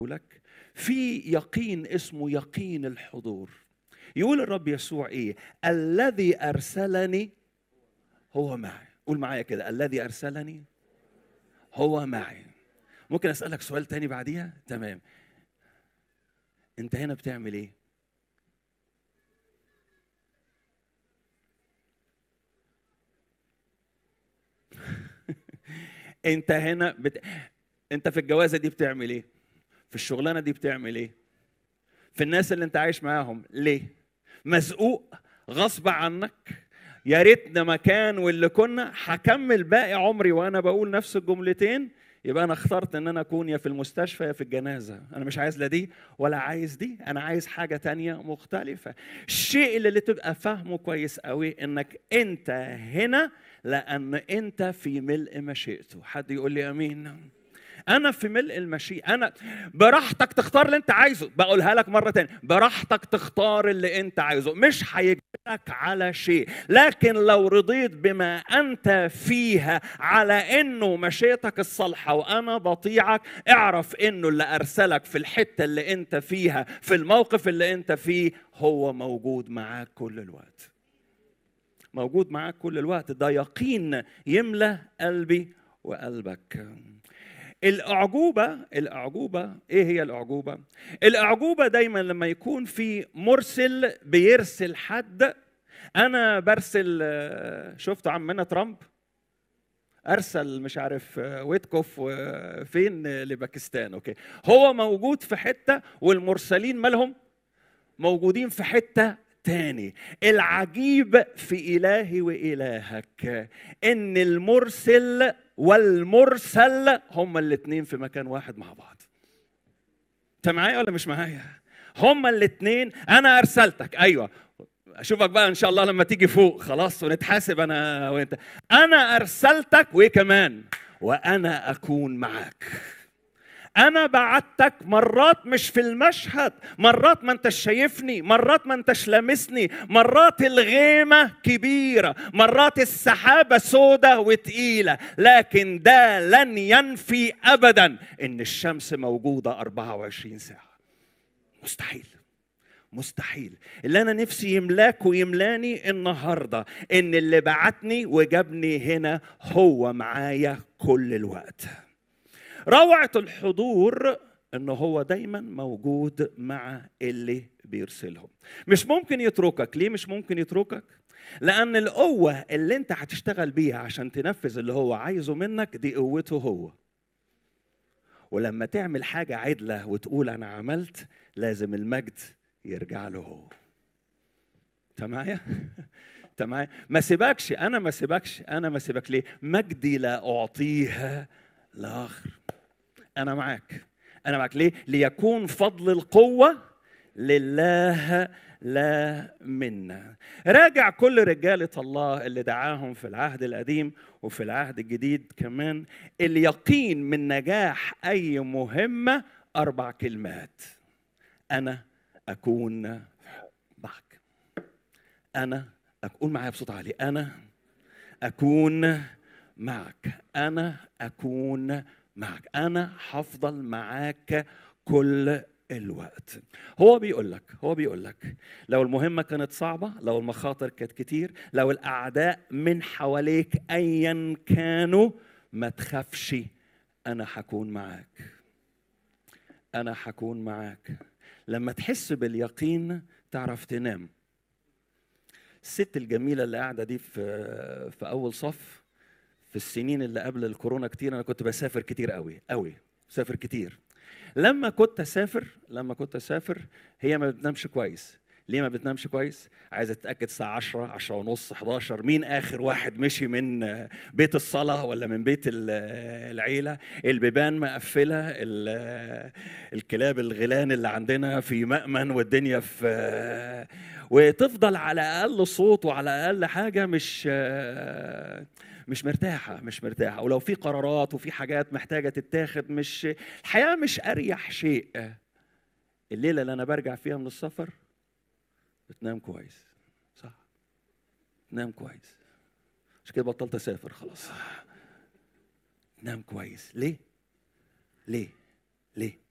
لك في يقين اسمه يقين الحضور يقول الرب يسوع ايه الذي ارسلني هو معي قول معايا كده الذي ارسلني هو معي ممكن اسالك سؤال تاني بعديها تمام انت هنا بتعمل ايه انت هنا بت... انت في الجوازه دي بتعمل ايه في الشغلانه دي بتعمل ايه في الناس اللي انت عايش معاهم ليه مزقوق غصب عنك يا ريتنا مكان واللي كنا هكمل باقي عمري وانا بقول نفس الجملتين يبقى انا اخترت ان انا اكون يا في المستشفى يا في الجنازه انا مش عايز لا دي ولا عايز دي انا عايز حاجه تانية مختلفه الشيء اللي, اللي تبقى فاهمه كويس قوي انك انت هنا لان انت في ملء مشيئته حد يقول لي امين انا في ملء المشيئه انا براحتك تختار اللي انت عايزه بقولها لك مره تانية براحتك تختار اللي انت عايزه مش هيجبرك على شيء لكن لو رضيت بما انت فيها على انه مشيئتك الصالحه وانا بطيعك اعرف انه اللي ارسلك في الحته اللي انت فيها في الموقف اللي انت فيه هو موجود معاك كل الوقت موجود معاك كل الوقت ده يقين يملى قلبي وقلبك الأعجوبة الأعجوبة إيه هي الأعجوبة؟ الأعجوبة دايما لما يكون في مرسل بيرسل حد أنا برسل شفتوا عمنا ترامب ارسل مش عارف ويتكوف فين لباكستان اوكي هو موجود في حته والمرسلين مالهم موجودين في حته تاني العجيب في إلهي وإلهك إن المرسل والمرسل هما الاتنين في مكان واحد مع بعض انت معايا ولا مش معايا هما الاتنين انا ارسلتك ايوه اشوفك بقى ان شاء الله لما تيجي فوق خلاص ونتحاسب انا وانت انا ارسلتك وايه كمان وانا اكون معاك انا بعتك مرات مش في المشهد مرات ما انتش شايفني مرات ما انتش لامسني مرات الغيمه كبيره مرات السحابه سودة وتقيله لكن ده لن ينفي ابدا ان الشمس موجوده 24 ساعه مستحيل مستحيل اللي انا نفسي يملاك ويملاني النهارده ان اللي بعتني وجابني هنا هو معايا كل الوقت روعة الحضور ان هو دايما موجود مع اللي بيرسلهم مش ممكن يتركك ليه مش ممكن يتركك لان القوة اللي انت هتشتغل بيها عشان تنفذ اللي هو عايزه منك دي قوته هو ولما تعمل حاجة عدلة وتقول انا عملت لازم المجد يرجع له هو انت معايا انت معايا ما سيبكش انا ما سيبكش انا ما سيبك ليه مجدي لا اعطيها لاخر انا معاك انا معاك ليه ليكون فضل القوه لله لا منا راجع كل رجالة الله اللي دعاهم في العهد القديم وفي العهد الجديد كمان اليقين من نجاح أي مهمة أربع كلمات أنا أكون معك أنا أقول معايا بصوت عالي أنا أكون معك انا اكون معك انا هفضل معاك كل الوقت هو بيقول لك هو بيقول لك لو المهمة كانت صعبة لو المخاطر كانت كتير لو الأعداء من حواليك أيا كانوا ما تخافش أنا هكون معاك أنا هكون معاك لما تحس باليقين تعرف تنام الست الجميلة اللي قاعدة دي في في أول صف في السنين اللي قبل الكورونا كتير انا كنت بسافر كتير قوي قوي بسافر كتير لما كنت اسافر لما كنت اسافر هي ما بتنامش كويس ليه ما بتنامش كويس عايزه تتاكد الساعه 10 10 ونص 11 مين اخر واحد مشي من بيت الصلاه ولا من بيت العيله البيبان مقفله الكلاب الغيلان اللي عندنا في مأمن والدنيا في وتفضل على اقل صوت وعلى اقل حاجه مش مش مرتاحة مش مرتاحة ولو في قرارات وفي حاجات محتاجة تتاخد مش الحياة مش أريح شيء الليلة اللي أنا برجع فيها من السفر بتنام كويس صح نام كويس مش كده بطلت أسافر خلاص نام كويس ليه؟ ليه؟ ليه؟